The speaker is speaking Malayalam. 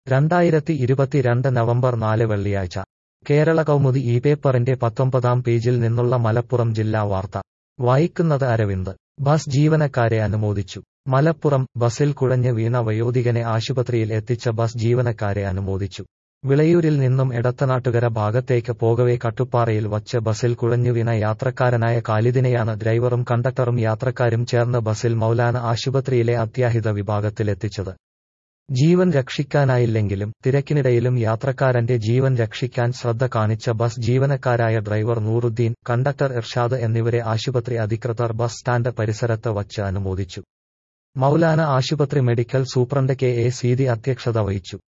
രണ്ടായിരത്തി ഇരുപത്തിരണ്ട് നവംബർ നാല് വെള്ളിയാഴ്ച കേരള കൗമുദി ഈ പേപ്പറിന്റെ പത്തൊമ്പതാം പേജിൽ നിന്നുള്ള മലപ്പുറം ജില്ലാ വാർത്ത വായിക്കുന്നത് അരവിന്ദ് ബസ് ജീവനക്കാരെ അനുമോദിച്ചു മലപ്പുറം ബസിൽ കുഴഞ്ഞ് വീണ വയോധികനെ ആശുപത്രിയിൽ എത്തിച്ച ബസ് ജീവനക്കാരെ അനുമോദിച്ചു വിളയൂരിൽ നിന്നും എടത്തനാട്ടുകര ഭാഗത്തേക്ക് പോകവെ കട്ടുപ്പാറയിൽ വച്ച് ബസിൽ കുഴഞ്ഞു വീണ യാത്രക്കാരനായ കാലിദിനെയാണ് ഡ്രൈവറും കണ്ടക്ടറും യാത്രക്കാരും ചേർന്ന് ബസിൽ മൗലാന ആശുപത്രിയിലെ അത്യാഹിത വിഭാഗത്തിലെത്തിച്ചത് ജീവൻ രക്ഷിക്കാനായില്ലെങ്കിലും തിരക്കിനിടയിലും യാത്രക്കാരന്റെ ജീവൻ രക്ഷിക്കാൻ ശ്രദ്ധ കാണിച്ച ബസ് ജീവനക്കാരായ ഡ്രൈവർ നൂറുദ്ദീൻ കണ്ടക്ടർ ഇർഷാദ് എന്നിവരെ ആശുപത്രി അധികൃതർ ബസ് സ്റ്റാൻഡ് പരിസരത്ത് വച്ച് അനുമോദിച്ചു മൗലാന ആശുപത്രി medical superintendent K A Seethi അധ്യക്ഷത വഹിച്ചു